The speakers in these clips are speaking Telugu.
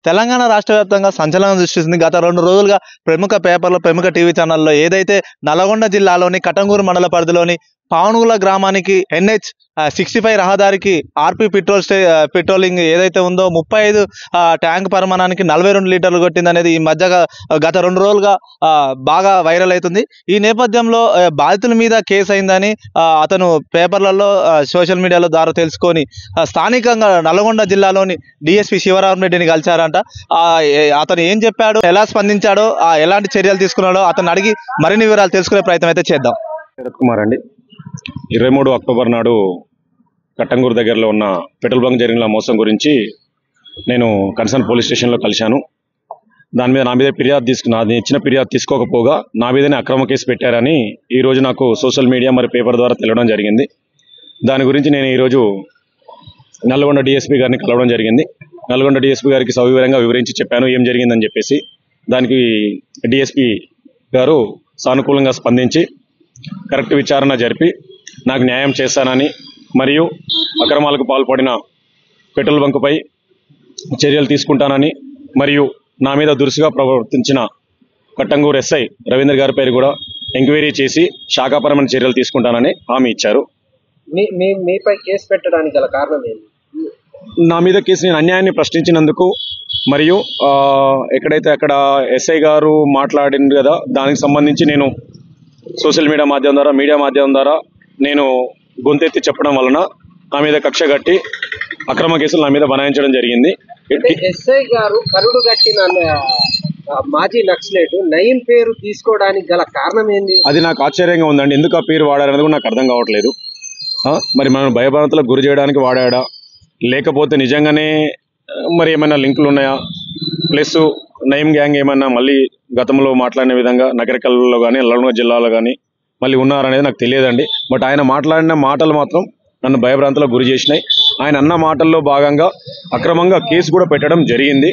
తెలంగాణ రాష్ట్ర వ్యాప్తంగా సంచలనం సృష్టిస్తుంది గత రెండు రోజులుగా ప్రముఖ పేపర్లో ప్రముఖ టీవీ ఛానల్లో ఏదైతే నల్గొండ జిల్లాలోని కటంగూరు మండల పరిధిలోని పావనుగుల గ్రామానికి ఎన్హెచ్ సిక్స్టీ ఫైవ్ రహదారికి ఆర్పీ పెట్రోల్ స్టే ఆ, పెట్రోలింగ్ ఏదైతే ఉందో ముప్పై ఐదు ఆ, ట్యాంక్ పరిమాణానికి నలభై రెండు లీటర్లు కొట్టింది అనేది ఈ మధ్యగా ఆ, గత రెండు రోజులుగా ఆ, బాగా వైరల్ అవుతుంది ఈ నేపథ్యంలో ఆ, బాధితుల మీద కేసు అయిందని ఆ, అతను పేపర్లలో ఆ, సోషల్ మీడియాలో ద్వారా తెలుసుకొని ఆ, స్థానికంగా నల్గొండ జిల్లాలోని డిఎస్పి శివరాం రెడ్డిని కలిశారంట ఆ, ఏ- అతను ఏం చెప్పాడో ఎలా స్పందించాడో ఆ, ఎలాంటి చర్యలు తీసుకున్నాడో అతను అడిగి మరిన్ని వివరాలు తెలుసుకునే ప్రయత్నం అయితే చేద్దాం శరత్ కుమార్ అండి ఇరవై మూడు అక్టోబర్ నాడు కట్టంగూరు దగ్గరలో ఉన్న పెట్రోల్ బంక్ జరిగిన మోసం గురించి నేను కన్సర్న్ పోలీస్ స్టేషన్లో కలిశాను దాని మీద నా మీద ఫిర్యాదు తీసుకు నాది ఇచ్చిన ఫిర్యాదు తీసుకోకపోగా నా మీదనే అక్రమ కేసు పెట్టారని ఈ రోజు నాకు సోషల్ మీడియా మరి పేపర్ ద్వారా తెలియడం జరిగింది దాని గురించి నేను ఈరోజు నల్గొండ డిఎస్పీ గారిని కలవడం జరిగింది నల్గొండ డిఎస్పీ గారికి సవివరంగా వివరించి చెప్పాను ఏం జరిగిందని చెప్పేసి దానికి డిఎస్పీ గారు సానుకూలంగా స్పందించి కరెక్ట్ విచారణ జరిపి నాకు న్యాయం చేస్తానని మరియు అక్రమాలకు పాల్పడిన పెట్రోల్ బంకుపై చర్యలు తీసుకుంటానని మరియు నా మీద దురుసుగా ప్రవర్తించిన కట్టంగూరు ఎస్ఐ రవీంద్ర గారి పేరు కూడా ఎంక్వైరీ చేసి శాఖాపరమైన చర్యలు తీసుకుంటానని హామీ ఇచ్చారు మీ మీ మీపై కేసు పెట్టడానికి గల కారణం ఏంటి నా మీద కేసు నేను అన్యాయాన్ని ప్రశ్నించినందుకు మరియు ఆ, ఎక్కడైతే అక్కడ ఎస్ఐ గారు మాట్లాడింది కదా దానికి సంబంధించి నేను సోషల్ మీడియా మాధ్యమం ద్వారా మీడియా మాధ్యమం ద్వారా నేను గొంతెత్తి చెప్పడం వలన నా మీద కక్ష కట్టి అక్రమ కేసులు నా మీద బనాయించడం జరిగింది అంటే ఎస్ఐ గారు కరుడు కట్టిన ఆ, మాజీ నక్సలేటు నయీం పేరు తీసుకోవడానికి గల కారణం ఏంది అది నాకు ఆశ్చర్యంగా ఉందండి ఎందుకు ఆ పేరు వాడారనేది కూడా నాకు అర్థం కావట్లేదు ఆ, మరి మనం భయభ్రాంతులకు గురి చేయడానికి వాడాడా లేకపోతే నిజంగానే ఆ, మరి ఏమైనా లింకులు ఉన్నాయా ప్లస్ నయం గ్యాంగ్ ఏమైనా మళ్ళీ గతంలో మాట్లాడిన విధంగా నగరికల్లో కానీ నల్గొండ జిల్లాలో కానీ మళ్ళీ ఉన్నారనేది నాకు తెలియదండి బట్ ఆయన మాట్లాడిన మాటలు మాత్రం నన్ను భయభ్రాంతులకు గురి చేసినాయి ఆయన అన్న మాటల్లో భాగంగా అక్రమంగా కేసు కూడా పెట్టడం జరిగింది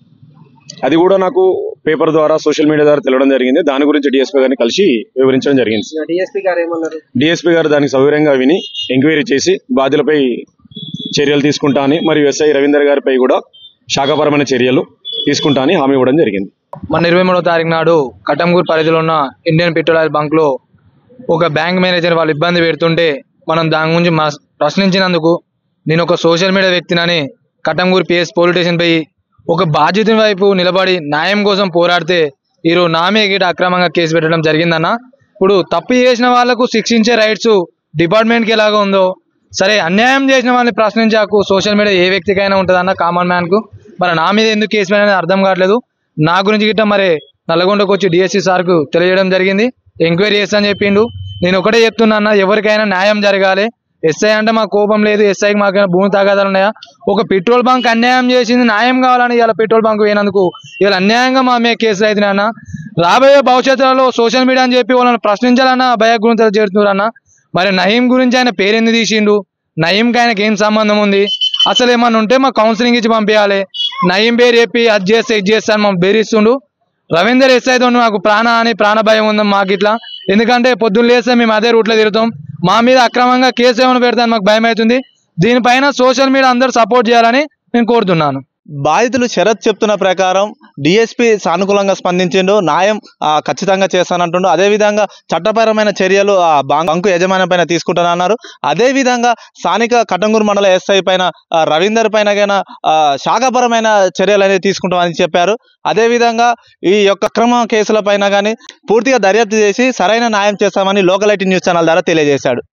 అది కూడా నాకు పేపర్ ద్వారా సోషల్ మీడియా ద్వారా తెలియడం జరిగింది దాని గురించి డిఎస్పీ గారిని కలిసి వివరించడం జరిగింది డిఎస్పీ గారు ఏమన్నారు డిఎస్పీ గారు దానికి సౌకర్యంగా విని ఎంక్వైరీ చేసి బాధ్యులపై చర్యలు తీసుకుంటా అని మరియు ఎస్ఐ రవీందర్ గారిపై కూడా శాఖపరమైన చర్యలు తీసుకుంటా అని హామీ ఇవ్వడం జరిగింది మొన్న ఇరవై మూడో తారీఖు నాడు కటంగూరు పరిధిలో ఉన్న ఇండియన్ పెట్రోల్ ఆయిల్ బంక్లో ఒక బ్యాంక్ మేనేజర్ వాళ్ళు ఇబ్బంది పెడుతుంటే మనం దాని గురించి మా- ప్రశ్నించినందుకు నేను ఒక సోషల్ మీడియా వ్యక్తినని కటంగూరు పిఎస్ పోలీస్ స్టేషన్ పోయి ఒక బాధ్యత వైపు నిలబడి న్యాయం కోసం పోరాడితే ఈరోజు నామే గిట అక్రమంగా కేసు పెట్టడం జరిగిందన్న ఇప్పుడు తప్పు చేసిన వాళ్ళకు శిక్షించే రైట్స్ డిపార్ట్మెంట్కి ఎలాగ ఉందో సరే అన్యాయం చేసిన వాళ్ళని ప్రశ్నించే హక్కు సోషల్ మీడియా ఏ వ్యక్తికైనా ఉంటుందన్న కామన్ మ్యాన్కు మరి నా మీద ఎందుకు కేసు పెట్టినది అర్థం కావట్లేదు నా గురించి గిట్ట మరి నల్గొండకు వచ్చి డిఎస్సి సార్కు తెలియజేయడం జరిగింది ఎంక్వైరీ చేస్తా అని చెప్పిండు నేను ఒకటే చెప్తున్నా అన్న ఎవరికైనా న్యాయం జరగాలి ఎస్ఐ అంటే మాకు కోపం లేదు ఎస్ఐకి మాకు భూమి తాగాదాలు ఉన్నాయా ఒక పెట్రోల్ బంక్ అన్యాయం చేసింది న్యాయం కావాలని ఇలా పెట్రోల్ బంక్ పోయినందుకు ఇలా అన్యాయంగా మా మీద కేసులు అవుతున్నాయి అన్న రాబోయే భవిష్యత్తులో సోషల్ మీడియా అని చెప్పి వాళ్ళని ప్రశ్నించాలన్న భయ గురించి చేరుతున్నారన్న మరి నయీం గురించి ఆయన పేరెందు తీసిండు నయీంకి ఆయనకి ఏం సంబంధం ఉంది అసలు ఏమన్నా ఉంటే మా కౌన్సిలింగ్ ఇచ్చి పంపించాలి నయీం పేరు చెప్పి అది చేస్తే ఇది చేస్తే అని మాకు బెదిరిస్తుండు రవీందర్ ఎస్ఐ తో మాకు ప్రాణ అని ప్రాణ భయం ఉంది మాకు ఇట్లా ఎందుకంటే పొద్దున్న లేస్తే మేము అదే రూట్లో తిరుగుతాం మా మీద అక్రమంగా కేసు ఏమైనా పెడతాను మాకు భయం అవుతుంది దీనిపైన సోషల్ మీడియా అందరూ సపోర్ట్ చేయాలని నేను కోరుతున్నాను బాధితులు శరత్ చెప్తున్న ప్రకారం డిఎస్పి సానుకూలంగా స్పందించిండు న్యాయం ఆ, ఖచ్చితంగా చేస్తానంటుండు అదేవిధంగా చట్టపరమైన చర్యలు ఆ బాం- బంకు యజమాని పైన తీసుకుంటానన్నారు అదేవిధంగా స్థానిక కటంగూరు మండల ఎస్ఐ పైన ఆ, రవీందర్ పైన గైనా ఆ, శాఖపరమైన చర్యలు అనేది తీసుకుంటామని చెప్పారు అదేవిధంగా ఈ యొక్క అక్రమ కేసుల పైన కానీ పూర్తిగా దర్యాప్తు చేసి సరైన న్యాయం చేస్తామని లోకల్ ఐటీ న్యూస్ ఛానల్ ద్వారా తెలియజేశాడు